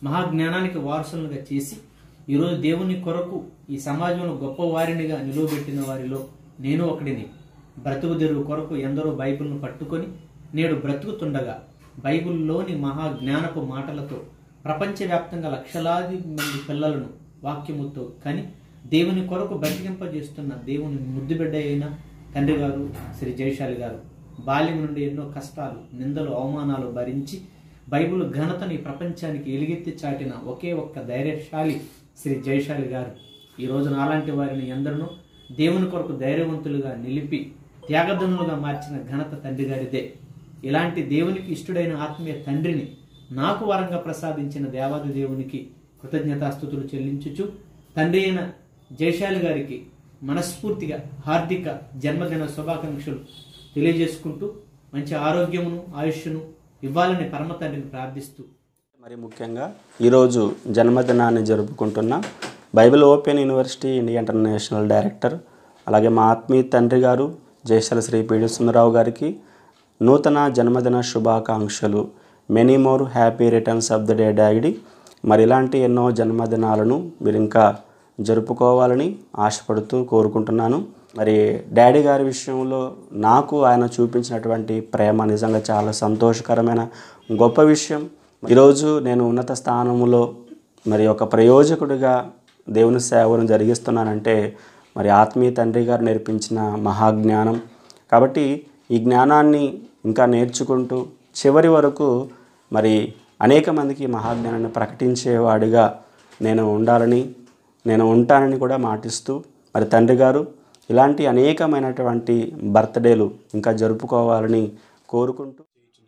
మహాజ్ఞానానికి వారసులుగా చేసి ఈరోజు దేవుని కొరకు ఈ సమాజంలో గొప్ప వారినిగా నిలువబెట్టిన వారిలో నేను ఒకడిని బ్రతుకు తెరువు కొరకు ఎందరో బైబిల్ను పట్టుకొని నేడు బ్రతుకుతుండగా బైబిల్లోని మహాజ్ఞానపు మాటలతో ప్రపంచవ్యాప్తంగా లక్షలాది మంది పిల్లలను వాక్యముతో కని దేవుని కొరకు బ్రతికింపజేస్తున్న దేవుని ముద్దుబిడ్డ అయిన తండ్రి గారు శ్రీ జయశాలి గారు బాల్యం నుండి ఎన్నో కష్టాలు నిందలు అవమానాలు భరించి బైబిల్ ఘనతని ప్రపంచానికి ఎలుగెత్తి చాటిన ఒకే ఒక్క ధైర్యశాలి శ్రీ జయశాలి గారు ఈ రోజు నాలాంటి వారిని ఎందరినో దేవుని కొరకు ధైర్యవంతులుగా నిలిపి త్యాగధనులుగా మార్చిన ఘనత తండ్రి గారిదే ఇలాంటి దేవునికి ఇష్టడైన ఆత్మీయ తండ్రిని నాకు వరంగా ప్రసాదించిన దేవాది దేవునికి కృతజ్ఞతాస్థుతులు చెల్లించుచు తండ్రి అయిన జయశాలి గారికి మనస్ఫూర్తిగా హార్దిక జన్మదిన శుభాకాంక్షలు తెలియజేసుకుంటూ మంచి ఆరోగ్యమును ఆయుష్ను ఇవ్వాలని పరమ తండ్రిని ప్రార్థిస్తూ మరి ముఖ్యంగా ఈరోజు జన్మదినాన్ని జరుపుకుంటున్న Bible open university India international director అలాగే మా ఆత్మీయ తండ్రి గారు జయశల శ్రీ పీడి సుందరరావు గారికి నూతన జన్మదిన శుభాకాంక్షలు many more happy returns of the day daddy మరి ఇలాంటి ఎన్నో జన్మదినాలను మీరు ఇంకా జరుపుకోవాలని ఆశపడుతూ కోరుకుంటున్నాను మరి డాడీ గారి విషయంలో నాకు ఆయన చూపించినటువంటి ప్రేమ నిజంగా చాలా సంతోషకరమైన గొప్ప విషయం ఈరోజు నేను ఉన్నత స్థానంలో మరి ఒక ప్రయోజకుడిగా దేవుని సేవను జరిగిస్తున్నానంటే మరి ఆత్మీయ తండ్రి గారు నేర్పించిన మహాజ్ఞానం కాబట్టి ఈ జ్ఞానాన్ని ఇంకా నేర్చుకుంటూ చివరి వరకు మరి అనేక మందికి మహాజ్ఞానాన్ని ప్రకటించేవాడిగా నేను ఉండాలని నేను ఉంటానని కూడా మాటిస్తూ మరి తండ్రి గారు ఇలాంటి అనేకమైనటువంటి బర్త్డేలు ఇంకా జరుపుకోవాలని కోరుకుంటూ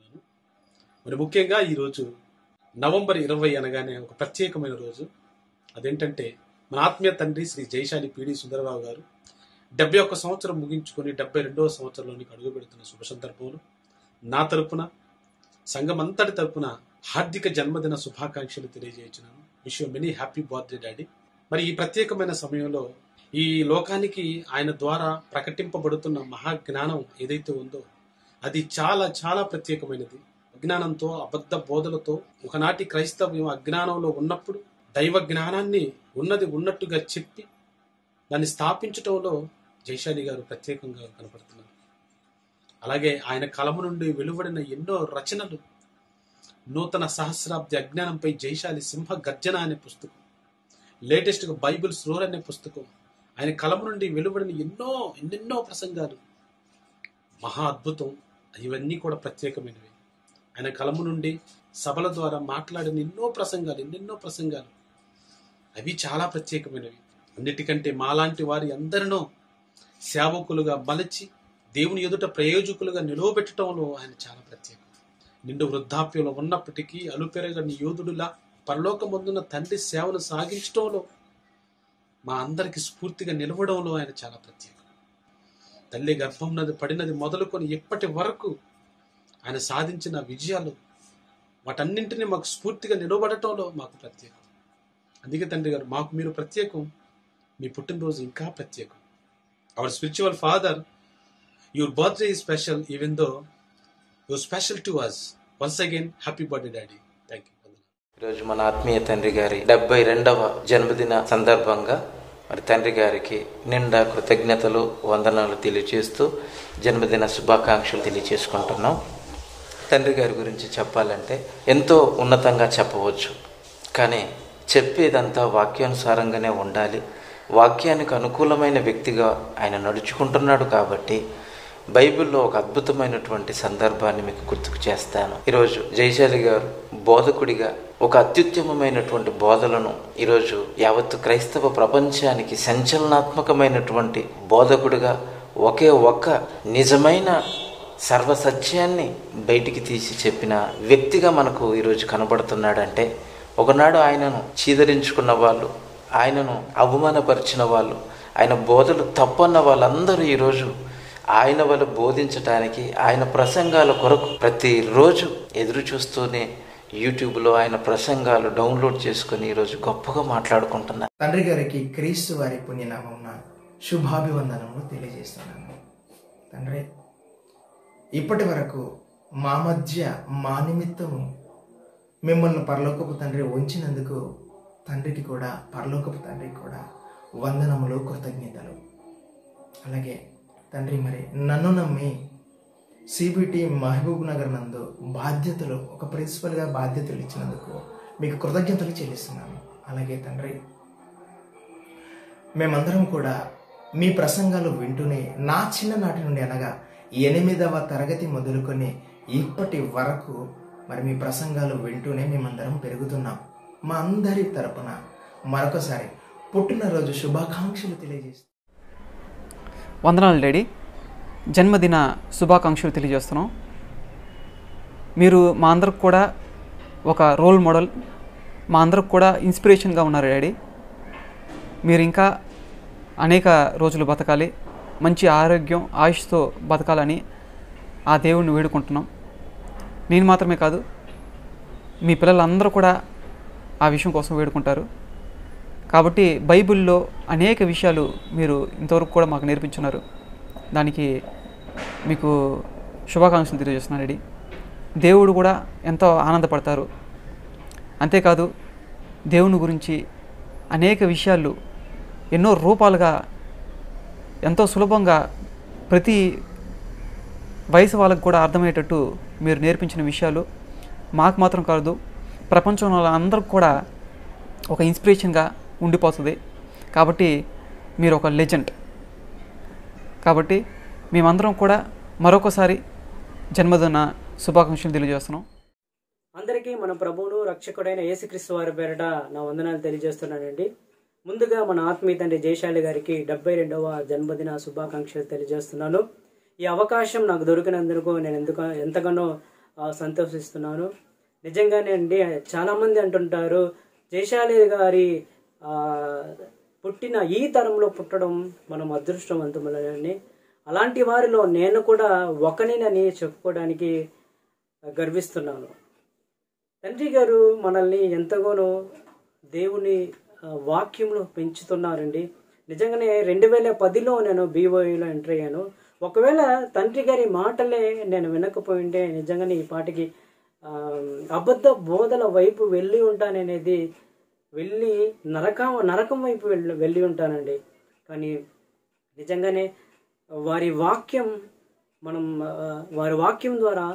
మరి ముఖ్యంగా ఈరోజు నవంబర్ ఇరవై అనగానే ఒక ప్రత్యేకమైన రోజు అదేంటంటే మన ఆత్మీయ తండ్రి శ్రీ జయశాలి పిడి సుందరరావు గారు డెబ్బై ఒక్క సంవత్సరం ముగించుకొని డెబ్బై రెండవ సంవత్సరంలోనికి అడుగు పెడుతున్న శుభ సందర్భంలో నా తరపున సంఘం అంతటి తరపున హార్దిక జన్మదిన శుభాకాంక్షలు తెలియజేస్తున్నాను wish many happy birthday daddy మరి ఈ ప్రత్యేకమైన సమయంలో ఈ లోకానికి ఆయన ద్వారా ప్రకటింపబడుతున్న మహాజ్ఞానం ఏదైతే ఉందో అది చాలా చాలా ప్రత్యేకమైనది అజ్ఞానంతో అబద్ధ బోధలతో ఒకనాటి క్రైస్తవ్యం అజ్ఞానంలో ఉన్నప్పుడు దైవ జ్ఞానాన్ని ఉన్నది ఉన్నట్టుగా చెప్పి దాన్ని స్థాపించటంలో జైశాలి గారు ప్రత్యేకంగా కనపడుతున్నారు అలాగే ఆయన కలము నుండి వెలువడిన ఎన్నో రచనలు నూతన సహస్రాబ్ది అజ్ఞానంపై జైశాలి సింహ గర్జన అనే పుస్తకం లేటెస్ట్గా బైబిల్ స్రోర్ అనే పుస్తకం ఆయన కలము నుండి వెలువడిన ఎన్నో ఎన్నెన్నో ప్రసంగాలు మహా అద్భుతం ఇవన్నీ కూడా ప్రత్యేకమైనవి ఆయన కలము నుండి సభల ద్వారా మాట్లాడిన ఎన్నో ప్రసంగాలు ఎన్నెన్నో ప్రసంగాలు అవి చాలా ప్రత్యేకమైనవి అన్నిటికంటే మాలాంటి వారి అందరినో సేవకులుగా మలచి దేవుని ఎదుట ప్రయోజకులుగా నిలవబెట్టడంలో ఆయన చాలా ప్రత్యేకం నిండు వృద్ధాప్యంలో ఉన్నప్పటికీ అలుపెరగని యోధుడులా పరలోకమందున్న తండ్రి సేవను సాగించడంలో మా అందరికి స్ఫూర్తిగా నిలవడంలో ఆయన చాలా ప్రత్యేకం తల్లి గర్భం నది పడినది మొదలుకొని ఇప్పటి వరకు ఆయన సాధించిన విజయాలు వాటన్నింటినీ మాకు స్ఫూర్తిగా నిలబడటంలో మాకు ప్రత్యేకం అందుకే తండ్రి గారు మాకు మీరు ప్రత్యేకం మీ పుట్టినరోజు ఇంకా ప్రత్యేకం our spiritual father your birthday is special even though your special to us once again happy birthday daddy thank you ఈరోజు మన ఆత్మీయ తండ్రి గారి డెబ్బై రెండవ జన్మదిన సందర్భంగా మరి తండ్రి గారికి నిండా కృతజ్ఞతలు వందనాలు తెలియజేస్తూ జన్మదిన శుభాకాంక్షలు తెలియజేసుకుంటున్నాం తండ్రి గారి గురించి చెప్పాలంటే ఎంతో ఉన్నతంగా చెప్పవచ్చు కానీ చెప్పేదంతా వాక్యానుసారంగానే ఉండాలి వాక్యానికి అనుకూలమైన వ్యక్తిగా ఆయన నడుచుకుంటున్నాడు కాబట్టి బైబిల్లో ఒక అద్భుతమైనటువంటి సందర్భాన్ని మీకు గుర్తుకు చేస్తాను ఈరోజు జయశాలి గారు బోధకుడిగా ఒక అత్యుత్తమమైనటువంటి బోధలను ఈరోజు యావత్తు క్రైస్తవ ప్రపంచానికి సంచలనాత్మకమైనటువంటి బోధకుడిగా ఒకే ఒక్క నిజమైన సర్వసత్యాన్ని బయటికి తీసి చెప్పిన వ్యక్తిగా మనకు ఈరోజు కనబడుతున్నాడంటే ఒకనాడు ఆయనను చీదరించుకున్న వాళ్ళు ఆయనను అవమానపరిచిన వాళ్ళు ఆయన బోధలు తప్పన్న వాళ్ళందరూ ఈరోజు ఆయన వల్ల బోధించడానికి ఆయన ప్రసంగాల కొరకు ప్రతిరోజు ఎదురు చూస్తూనే యూట్యూబ్లో ఆయన ప్రసంగాలు డౌన్లోడ్ చేసుకుని ఈరోజు గొప్పగా మాట్లాడుకుంటున్నారు తండ్రి గారికి క్రీస్తు వారి పుణ్యనామమున శుభాభివందనము తెలియజేస్తున్నాను తండ్రి ఇప్పటి వరకు మా మధ్య మా నిమిత్తము మిమ్మల్ని పరలోకపు తండ్రి ఉంచినందుకు తండ్రికి కూడా పరలోకపు తండ్రికి కూడా వందనములు కృతజ్ఞతలు అలాగే తండ్రి మరి నన్ను నమ్మి సిబిటి మహబూబ్ నగర్ నందు బాధ్యతలు ఒక ప్రిన్సిపల్గా బాధ్యతలు ఇచ్చినందుకు మీకు కృతజ్ఞతలు చెల్లిస్తున్నాను అలాగే తండ్రి మేమందరం కూడా మీ ప్రసంగాలు వింటూనే నా చిన్ననాటి నుండి అనగా ఎనిమిదవ తరగతి మొదలుకొని ఇప్పటి వరకు మరి మీ ప్రసంగాలు వింటూనే మేమందరం పెరుగుతున్నాం మా అందరి తరపున మరొకసారి పుట్టినరోజు శుభాకాంక్షలు తెలియజేస్తాం వందనాలు డాడీ జన్మదిన శుభాకాంక్షలు తెలియజేస్తున్నాం మీరు మా అందరికి కూడా ఒక రోల్ మోడల్ మా అందరికి కూడా ఇన్స్పిరేషన్గా ఉన్నారు డాడీ మీరు ఇంకా అనేక రోజులు బతకాలి మంచి ఆరోగ్యం ఆయుష్తో బతకాలని ఆ దేవుణ్ణి వేడుకుంటున్నాం నేను మాత్రమే కాదు మీ పిల్లలందరూ కూడా ఆ విషయం కోసం వేడుకుంటారు కాబట్టి బైబిల్లో అనేక విషయాలు మీరు ఇంతవరకు కూడా మాకు నేర్పించున్నారు దానికి మీకు శుభాకాంక్షలు తెలియజేస్తున్నాను రెడీ దేవుడు కూడా ఎంతో ఆనందపడతారు అంతేకాదు దేవుని గురించి అనేక విషయాలు ఎన్నో రూపాలుగా ఎంతో సులభంగా ప్రతి వయసు వాళ్ళకు కూడా అర్థమయ్యేటట్టు మీరు నేర్పించిన విషయాలు మాకు మాత్రం కాదు ప్రపంచంలో అందరికి కూడా ఒక ఇన్స్పిరేషన్గా ఉండిపోతుంది కాబట్టి మీరు ఒక లెజెండ్ కాబట్టి మేమందరం కూడా మరొకసారి జన్మదిన శుభాకాంక్షలు తెలియజేస్తున్నాం అందరికీ మన ప్రభువును రక్షకుడైన యేసుక్రీస్తు వారి పేరిట నా వందనాలు తెలియజేస్తున్నానండి ముందుగా మన ఆత్మీయ తండ్రి జయశాలి గారికి డెబ్బై రెండవ జన్మదిన శుభాకాంక్షలు తెలియజేస్తున్నాను ఈ అవకాశం నాకు దొరికినందుకు నేను ఎందుకు ఎంతగానో ఆ, సంతోషిస్తున్నాను నిజంగానే అండి చాలామంది అంటుంటారు జయశాలి గారి ఆ, పుట్టిన ఈ తరంలో పుట్టడం మనం అదృష్టవంతములని అలాంటి వారిలో నేను కూడా ఒకనినని చెప్పుకోవడానికి గర్విస్తున్నాను తండ్రి గారు మనల్ని ఎంతగానో దేవుని ఆ, వాక్యంలో పెంచుతున్నారండి నిజంగానే రెండు వేల పదిలో నేను బీఓఈలో ఎంటర్ అయ్యాను ఒకవేళ తండ్రి గారి మాటలే నేను వినకపోయింటే నిజంగానే ఈ పాటికి ఆ, అబద్ధ బోధల వైపు వెళ్ళి ఉంటాననేది వెళ్ళి నరకం నరకం వైపు వెళ్ళి వెళ్ళి ఉంటానండి కానీ నిజంగానే వారి వాక్యం మనం ఆ, వారి వాక్యం ద్వారా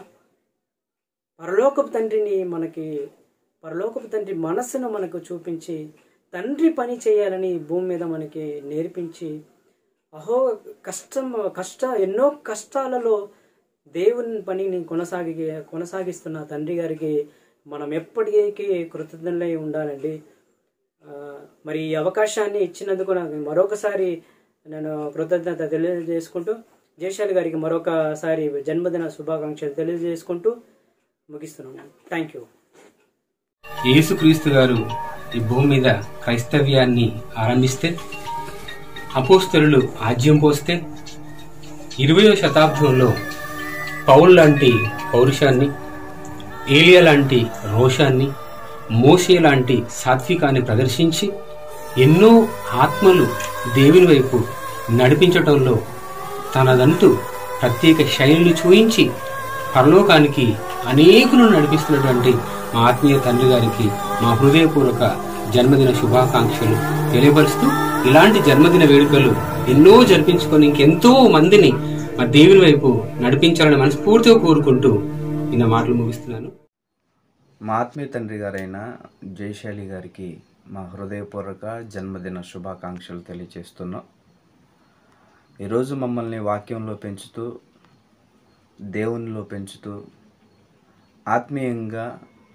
పరలోకపు తండ్రిని మనకి పరలోకపు తండ్రి మనస్సును మనకు చూపించి తండ్రి పని చేయాలని భూమి మీద మనకి నేర్పించి అహో కష్టం కష్ట ఎన్నో కష్టాలలో దేవుని పనిని కొనసాగి కొనసాగిస్తున్న తండ్రి గారికి మనం ఎప్పటికీ కృతజ్ఞులై ఉండాలండి ఆ, మరి ఈ అవకాశాన్ని ఇచ్చినందుకు నాకు మరొకసారి నేను కృతజ్ఞత తెలియజేసుకుంటూ జయశాలి గారికి మరొకసారి జన్మదిన శుభాకాంక్షలు తెలియజేసుకుంటూ ముగిస్తున్నాను థ్యాంక్ యూ యేసుక్రీస్తు గారు ఈ భూమి మీద క్రైస్తవ్యాన్ని ఆరంభిస్తే అపోస్తరులు ఆజ్యం పోస్తే ఇరవయో శతాబ్దంలో పౌల్ లాంటి పౌరుషాన్ని ఏలియా లాంటి రోషాన్ని మోసే లాంటి సాత్వికాన్ని ప్రదర్శించి ఎన్నో ఆత్మలు దేవుని వైపు నడిపించటంలో తనదంటూ ప్రత్యేక శైలిని చూయించి పరలోకానికి అనేకులను నడిపిస్తున్నటువంటి మా ఆత్మీయ తండ్రి గారికి మా హృదయపూర్వక జన్మదిన శుభాకాంక్షలు తెలియపరుస్తూ ఇలాంటి జన్మదిన వేడుకలు ఎన్నో జరిపించుకొని ఇంకెంతో మందిని మా దేవుని వైపు నడిపించాలని మనస్ఫూర్తిగా కోరుకుంటూ ఈ నా మాటలు ముగిస్తున్నాను మా ఆత్మీయ తండ్రి గారైన జయశాలి గారికి మా హృదయపూర్వక జన్మదిన శుభాకాంక్షలు తెలియజేస్తున్నాం ఈరోజు మమ్మల్ని వాక్యంలో పెంచుతూ దేవునిలో పెంచుతూ ఆత్మీయంగా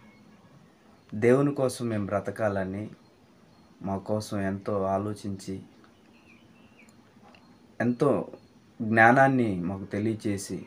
దేవుని కోసం మేము బ్రతకాలని మా కోసం ఎంతో ఆలోచించి ఎంతో జ్ఞానాన్ని మాకు తెలియచేసి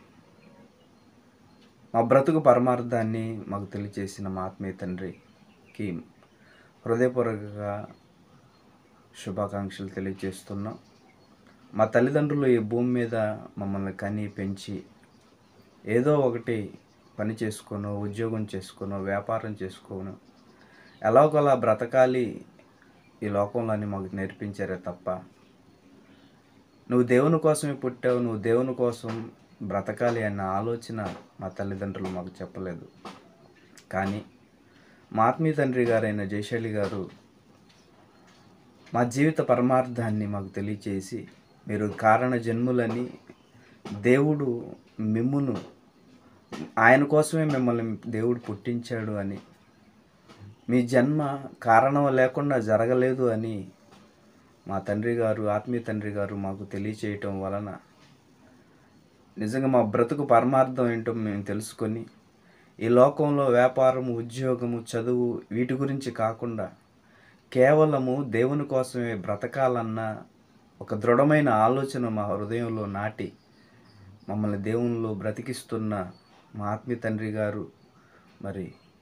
మా బ్రతుకు పరమార్థాన్ని మాకు తెలియచేసిన మా ఆత్మీయ తండ్రికి హృదయపూర్వకంగా శుభాకాంక్షలు తెలియజేస్తున్నాం మా తల్లిదండ్రులు ఈ భూమి మీద మమ్మల్ని కని పెంచి ఏదో ఒకటి పని చేసుకోను ఉద్యోగం చేసుకోను వ్యాపారం చేసుకోను ఎలాగోలా బ్రతకాలి ఈ లోకంలోని మాకు నేర్పించారే తప్ప నువ్వు దేవుని కోసమే పుట్టావు నువ్వు దేవుని కోసం బ్రతకాలి అన్న ఆలోచన మా తల్లిదండ్రులు మాకు చెప్పలేదు కానీ మా ఆత్మీయ తండ్రి గారైన జయశైలి గారు మా జీవిత పరమార్థాన్ని మాకు తెలియచేసి మీరు కారణ జన్ములని దేవుడు మిమ్మును ఆయన కోసమే మిమ్మల్ని దేవుడు పుట్టించాడు అని మీ జన్మ కారణం లేకుండా జరగలేదు అని మా తండ్రి గారు ఆత్మీయ తండ్రి గారు మాకు తెలియచేయటం వలన నిజంగా మా బ్రతుకు పరమార్థం ఏంటో మేము తెలుసుకొని ఈ లోకంలో వ్యాపారము ఉద్యోగము చదువు వీటి గురించి కాకుండా కేవలము దేవుని కోసమే బ్రతకాలన్న ఒక దృఢమైన ఆలోచన మా హృదయంలో నాటి మమ్మల్ని దేవునిలో బ్రతికిస్తున్న మా ఆత్మీయ తండ్రి గారు మరి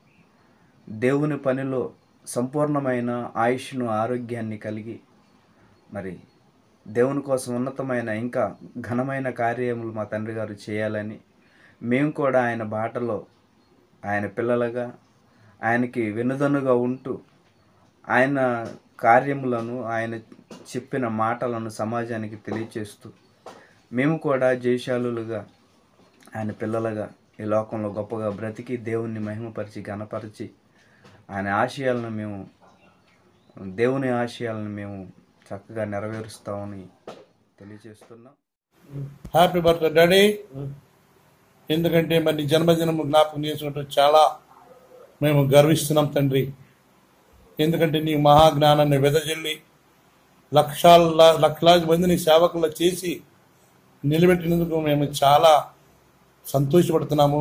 దేవుని పనిలో సంపూర్ణమైన ఆయుష్ను ఆరోగ్యాన్ని కలిగి మరి దేవుని కోసం ఉన్నతమైన ఇంకా ఘనమైన కార్యములు మా తండ్రి గారు చేయాలని మేము కూడా ఆయన బాటలో ఆయన పిల్లలుగా ఆయనకి వెనుదన్నుగా ఉంటూ ఆయన కార్యములను ఆయన చెప్పిన మాటలను సమాజానికి తెలియచేస్తూ మేము కూడా జయశాలులుగా ఆయన పిల్లలుగా ఈ లోకంలో గొప్పగా బ్రతికి దేవుణ్ణి మహిమపరిచి గణపరిచి ఆయన ఆశయాలను మేము దేవుని ఆశయాలను మేము చక్కగా నెరవేరుస్తామని తెలియజేస్తున్నాం హ్యాపీ బర్త్డే డాడీ ఎందుకంటే మరి నీ జన్మదినం జ్ఞాపకం చేసుకుంటాం చాలా మేము గర్విస్తున్నాం తండ్రి ఎందుకంటే నీ మహాజ్ఞానాన్ని వెదజల్లి లక్షల లక్షలాది మందిని సేవకులు చేసి నిలబెట్టినందుకు మేము చాలా సంతోషపడుతున్నాము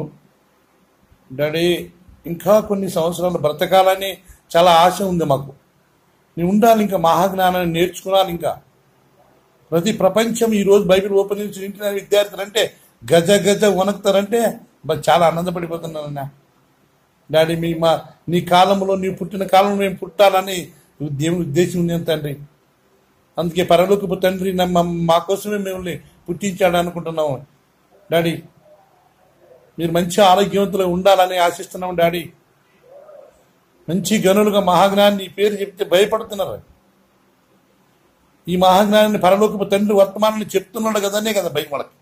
డాడీ ఇంకా కొన్ని సంవత్సరాలు బ్రతకాలని చాలా ఆశ ఉంది మాకు నీవు ఉండాలి ఇంకా మహాజ్ఞానాన్ని నేర్చుకోవాలి ఇంకా ప్రతి ప్రపంచం ఈరోజు బైబిల్ ఓపెన్ చేసి వింటున్న విద్యార్థులు అంటే గజ గజ వణుకుతారంటే బ- చాలా ఆనందపడిపోతున్నానన్న డాడీ మీ మా నీ కాలంలో నీ పుట్టిన కాలంలో మేము పుట్టాలని దేవుని ఉద్దేశం ఉంది తండ్రి అందుకే పరలోకపు తండ్రి నమ్మ మా కోసమే మిమ్మల్ని పుట్టించాడు అనుకుంటున్నాము డాడీ మీరు మంచి ఆరోగ్యవంతులు ఉండాలని ఆశిస్తున్నాం డాడీ మంచి గనులుగా మహాజ్ఞాని నీ పేరు చెప్తే భయపడుతున్నారు ఈ మహాజ్ఞానాన్ని పరలోకపు తండ్రి వర్తమానాన్ని చెప్తున్నాడు కదనే కదా భయం వాళ్ళకి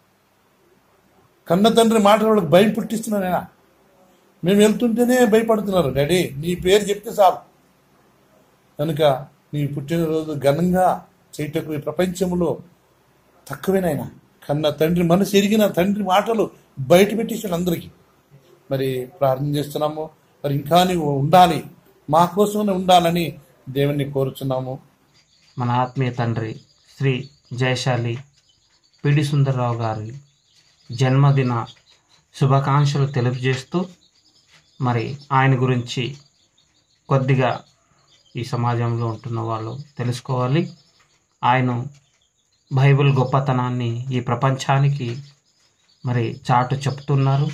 కన్న తండ్రి మాటలు వాళ్ళకి భయం పుట్టిస్తున్నానేనా మేము వెళ్తుంటేనే భయపడుతున్నారు డాడీ నీ పేరు చెప్తే చాలు కనుక నీ పుట్టినరోజు ఘనంగా చేయటకు ఈ ప్రపంచంలో తక్కువేనైనా కన్న తండ్రి మనసు ఎరిగిన తండ్రి మాటలు బయట పెట్టేసాడు అందరికీ మరి ప్రార్థన చేస్తున్నాము మరి ఇంకా నీవు ఉండాలి మా కోసమే ఉండాలని దేవుణ్ణి కోరుచున్నాము మన ఆత్మీయ తండ్రి శ్రీ జయశాలి పిడి సుందరరావు గారి జన్మదిన శుభాకాంక్షలు తెలియజేస్తూ మరి ఆయన గురించి కొద్దిగా ఈ సమాజంలో ఉంటున్న వాళ్ళు తెలుసుకోవాలి ఆయన బైబిల్ గొప్పతనాన్ని ఈ ప్రపంచానికి మరి చాటు చెప్తున్నారు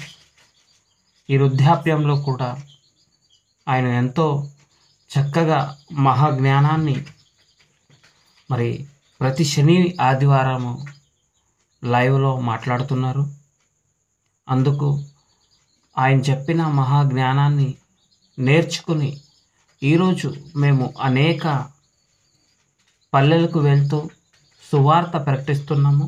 ఈ వృద్ధాప్యంలో కూడా ఆయన ఎంతో చక్కగా మహాజ్ఞానాన్ని మరి ప్రతి శని ఆదివారము లైవ్లో మాట్లాడుతున్నారు అందుకు ఆయన చెప్పిన మహాజ్ఞానాన్ని నేర్చుకుని ఈరోజు మేము అనేక పల్లెలకు వెళ్తూ సువార్త ప్రకటిస్తున్నాము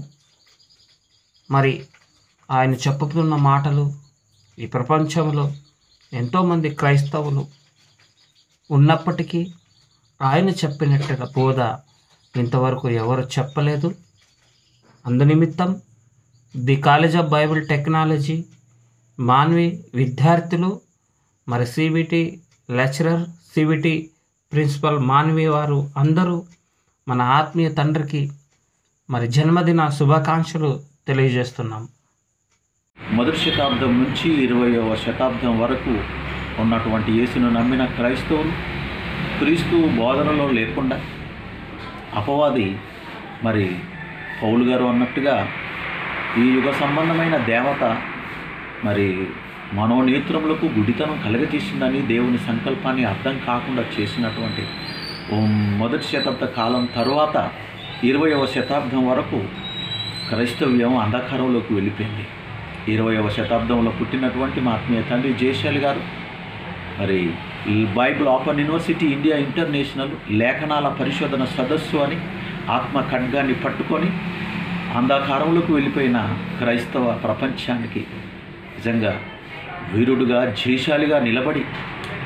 మరి ఆయన చెప్పుతున్న మాటలు ఈ ప్రపంచంలో ఎంతోమంది క్రైస్తవులు ఉన్నప్పటికీ ఆయన చెప్పినట్టుగా బోధ ఇంతవరకు ఎవరు చెప్పలేదు అందునిమిత్తం the college of Bible technology Manvi విద్యార్థులు మరి CBT lecturer CBT principal Manvi వారు అందరూ మన ఆత్మీయ తండ్రికి మరి జన్మదిన శుభాకాంక్షలు తెలియజేస్తున్నాం మొదటి శతాబ్దం నుంచి ఇరవయవ శతాబ్దం వరకు ఉన్నటువంటి యేసును నమ్మిన క్రైస్తవులు క్రీస్తు బోధనలో లేకుండా అపవాది మరి పౌలు గారు అన్నట్టుగా ఈ యుగ సంబంధమైన దేవత మరి మనోనేత్రములకు గుడితనం కలగజేసిందని దేవుని సంకల్పాన్ని అర్థం కాకుండా చేసినటువంటి ఓ మొదటి శతాబ్ద కాలం తరువాత ఇరవయవ శతాబ్దం వరకు క్రైస్తవ్యం అంధకారంలోకి వెళ్ళిపోయింది ఇరవయవ శతాబ్దంలో పుట్టినటువంటి మా ఆత్మీయ తండ్రి జయశాలి గారు మరి ఈ Bible open university India international లేఖనాల పరిశోధన సదస్సు అని ఆత్మ ఖడ్గాన్ని పట్టుకొని అంధకారంలోకి వెళ్ళిపోయిన క్రైస్తవ ప్రపంచానికి నిజంగా వీరుడుగా జయశాలిగా నిలబడి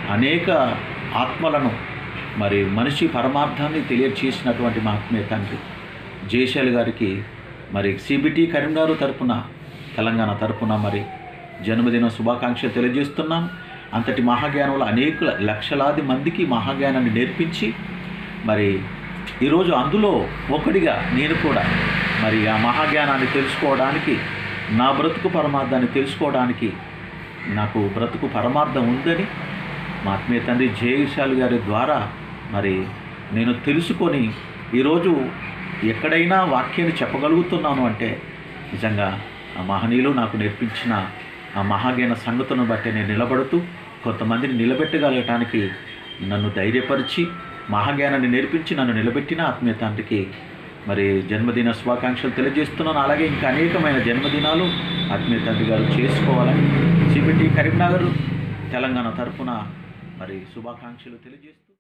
అనేక ఆత్మలను మరి మనిషి పరమార్థాన్ని తెలియచేసినటువంటి మా ఆత్మీయ తండ్రి జయశాలి గారికి మరి సిబిటి కరీంనగర్ తరపున తెలంగాణ తరపున మరి జన్మదిన శుభాకాంక్షలు తెలియజేస్తున్నాను అంతటి మహాజ్ఞానంలో అనేక లక్షలాది మందికి మహాజ్ఞానాన్ని నేర్పించి మరి ఈరోజు అందులో ఒకటిగా నేను కూడా మరి ఆ మహాజ్ఞానాన్ని తెలుసుకోవడానికి నా బ్రతుకు పరమార్థాన్ని తెలుసుకోవడానికి నాకు బ్రతుకు పరమార్థం ఉందని మా ఆత్మీయ తండ్రి జయశాలి గారి ద్వారా మరి నేను తెలుసుకొని ఈరోజు ఎక్కడైనా వాక్యాన్ని చెప్పగలుగుతున్నాను అంటే నిజంగా ఆ మహనీయులు నాకు నేర్పించిన ఆ మహాజ్ఞాన సంగతులను బట్టి నేను నిలబడుతూ కొంతమందిని నిలబెట్టగలగటానికి నన్ను ధైర్యపరిచి మహాజ్ఞానాన్ని నేర్పించి నన్ను నిలబెట్టిన ఆత్మీయ తండ్రికి మరి జన్మదిన శుభాకాంక్షలు తెలియజేస్తున్నాను అలాగే ఇంకా అనేకమైన జన్మదినాలు ఆత్మీయ తండ్రి గారు చేసుకోవాలని సిబిటి కరీంనగర్ తెలంగాణ తరఫున మరి శుభాకాంక్షలు తెలియజేస్తూ